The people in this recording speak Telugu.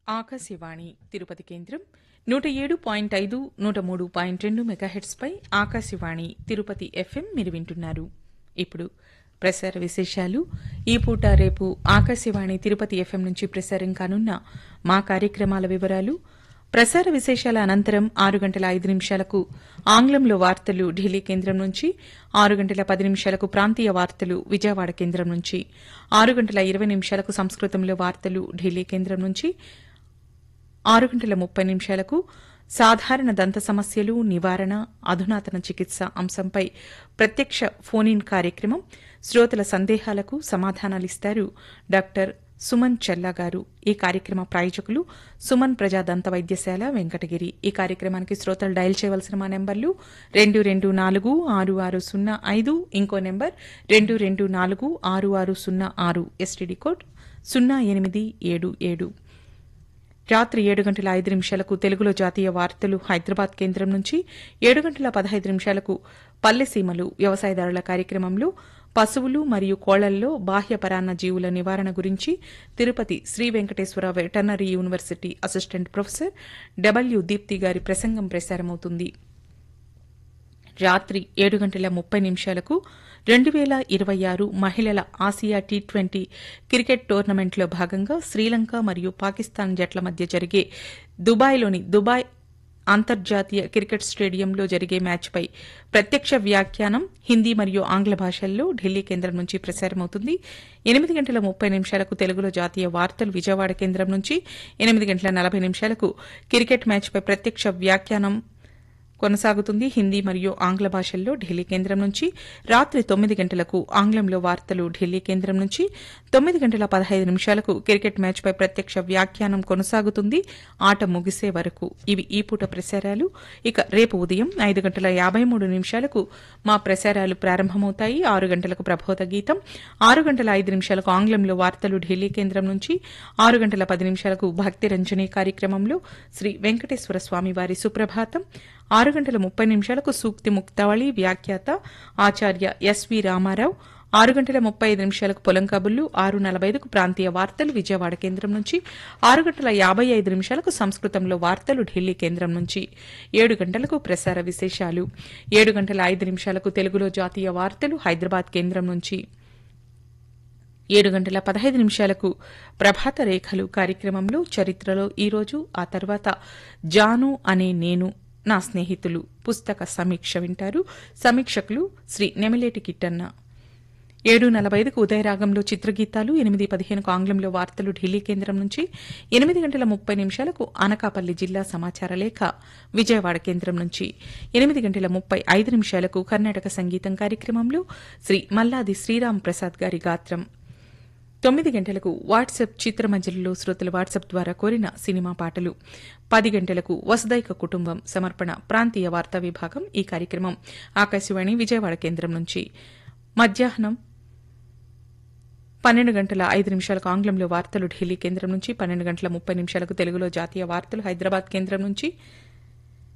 ఆకాశవాణి తిరుపతి కేంద్రం నూట ఏడు పాయింట్ ఐదు నూట మూడు పాయింట్ రెండు మెగాహెట్స్పై ఆకాశవాణి తిరుపతి ఎఫ్ఎం మీరు వింటున్నారు ఇప్పుడు ప్రసార విశేషాలు ఈ పూట రేపు ఆకాశవాణి తిరుపతి ఎఫ్ఎం నుంచి ప్రసారం కానున్న మా కార్యక్రమాల వివరాలు ప్రసార విశేషాల అనంతరం ఆరు గంటల ఐదు నిమిషాలకు ఆంగ్లంలో వార్తలు ఢిల్లీ కేంద్రం నుంచి ఆరు గంటల పది నిమిషాలకు ప్రాంతీయ వార్తలు విజయవాడ కేంద్రం నుంచి ఆరు గంటల ఇరవై నిమిషాలకు సంస్కృతంలో వార్తలు ఢిల్లీ కేంద్రం నుంచి ఆరు గంటల ముప్పై నిమిషాలకు సాధారణ దంత సమస్యలు నివారణ అధునాతన చికిత్స అంశంపై ప్రత్యక్ష ఫోన్ ఇన్ కార్యక్రమం శ్రోతల సందేహాలకు సమాధానాలిస్తారు డాక్టర్ సుమన్ చెల్లా గారు ఈ కార్యక్రమ ప్రాయోజకులు సుమన్ ప్రజా దంత వైద్యశాల వెంకటగిరి ఈ కార్యక్రమానికి శ్రోతలు డయల్ చేయవలసిన మా నెంబర్లు రెండు రెండు నాలుగు ఆరు ఆరు సున్నా ఐదు ఇంకో నెంబర్ రెండు రెండు నాలుగు ఆరు ఆరు సున్నా ఆరు ఎస్టీడీ కోడ్ సున్నా ఎనిమిది ఏడు ఏడు రాత్రి ఏడు గంటల ఐదు నిమిషాలకు తెలుగులో జాతీయ వార్తలు హైదరాబాద్ కేంద్రం నుంచి ఏడు గంటల పదహైదు నిమిషాలకు పల్లెసీమలు వ్యవసాయదారుల కార్యక్రమంలో పశువులు మరియు కోళ్లల్లో బాహ్య పరాన్న జీవుల నివారణ గురించి Tirupati Sri Venkateswara veterinary university assistant professor W Deepti గారి ప్రసంగం ప్రసారమవుతుంది రాత్రి ఏడు గంటల ముప్పై నిమిషాలకు రెండు వేల ఇరవై ఆరు మహిళల ఆసియా టీ ట్వంటీ క్రికెట్ టోర్నమెంట్లో భాగంగా శ్రీలంక మరియు పాకిస్తాన్ జట్ల మధ్య జరిగే దుబాయ్లోని దుబాయ్ అంతర్జాతీయ క్రికెట్ స్టేడియంలో జరిగే మ్యాచ్పై ప్రత్యక్ష వ్యాఖ్యానం హిందీ మరియు ఆంగ్ల భాషల్లో ఢిల్లీ కేంద్రం నుంచి ప్రసారమవుతుంది ఎనిమిది గంటల ముప్పై నిమిషాలకు తెలుగులో జాతీయ వార్తలు విజయవాడ కేంద్రం నుంచి ఎనిమిది గంటల నలభై నిమిషాలకు క్రికెట్ మ్యాచ్పై ప్రత్యక్ష వ్యాఖ్యానం కొనసాగుతుంది హిందీ మరియు ఆంగ్ల భాషల్లో ఢిల్లీ కేంద్రం నుంచి రాత్రి తొమ్మిది గంటలకు ఆంగ్లంలో వార్తలు ఢిల్లీ కేంద్రం నుంచి తొమ్మిది గంటల పదహైదు నిమిషాలకు క్రికెట్ మ్యాచ్పై ప్రత్యక్ష వ్యాఖ్యానం కొనసాగుతుంది ఆట ముగిసే వరకు ఇవి ఈ పూట ప్రసారాలు ఇక రేపు ఉదయం ఐదు గంటల యాభై మూడు నిమిషాలకు మా ప్రసారాలు ప్రారంభమవుతాయి ఆరు గంటలకు ప్రబోధ గీతం ఆరు గంటల ఐదు నిమిషాలకు ఆంగ్లంలో వార్తలు ఢిల్లీ కేంద్రం నుంచి ఆరు గంటల పది నిమిషాలకు భక్తి రంజని కార్యక్రమంలో శ్రీ వెంకటేశ్వర స్వామి వారి సుప్రభాతం ఆరు గంటల ముప్పై నిమిషాలకు సూక్తి ముక్తావళి వ్యాఖ్యాత ఆచార్య ఎస్వి రామారావు ఆరు గంటల ముప్పై ఐదు నిమిషాలకు పొలం కబుర్లు ఆరు నలభై ఐదుకు ప్రాంతీయ వార్తలు విజయవాడ కేంద్రం నుంచి ఆరు గంటల యాభై ఐదు నిమిషాలకు సంస్కృతంలో వార్తలు ఢిల్లీ కేంద్రం నుంచి ఏడు గంటలకు ప్రసార విశేషాలు ఏడు గంటల ఐదు నిమిషాలకు తెలుగులో జాతీయ వార్తలు హైదరాబాద్ కేంద్రం నుంచి ఏడు గంటల పదహైదు నిమిషాలకు ప్రభాత రేఖలు కార్యక్రమంలో చరిత్రలో ఈరోజు ఆ తర్వాత జాను అనే నేను నా స్నేహితులు పుస్తక సమీక్ష వింటారు సమీక్షకులు శ్రీ నెమిలేటి కిట్టన్న ఏడు నలభై ఐదుకు ఉదయరాగంలో చిత్రగీతాలు ఎనిమిది పదిహేనుకు ఆంగ్లంలో వార్తలు ఢిల్లీ కేంద్రం నుంచి ఎనిమిది గంటల ముప్పై నిమిషాలకు అనకాపల్లి జిల్లా సమాచార లేఖ విజయవాడ కేంద్రం నుంచి ఎనిమిది గంటల ముప్పై ఐదు నిమిషాలకు కర్ణాటక సంగీతం కార్యక్రమంలో శ్రీ మల్లాది శ్రీరామ్ ప్రసాద్ గారి గాత్రం తొమ్మిది గంటలకు వాట్సాప్ చిత్రమంజలిలో శ్రోతలు వాట్సాప్ ద్వారా కోరిన సినిమా పాటలు పది గంటలకు వసుదైక కుటుంబం సమర్పణ ప్రాంతీయ వార్తా విభాగం ఈ కార్యక్రమం ఆకాశవాణి విజయవాడ కేంద్రం నుంచి మధ్యాహ్నం పన్నెండు గంటల ఐదు నిమిషాలకు ఆంగ్లంలో వార్తలు ఢిల్లీ కేంద్రం నుంచి పన్నెండు గంటల ముప్పై నిమిషాలకు తెలుగులో జాతీయ వార్తలు హైదరాబాద్ కేంద్రం నుంచి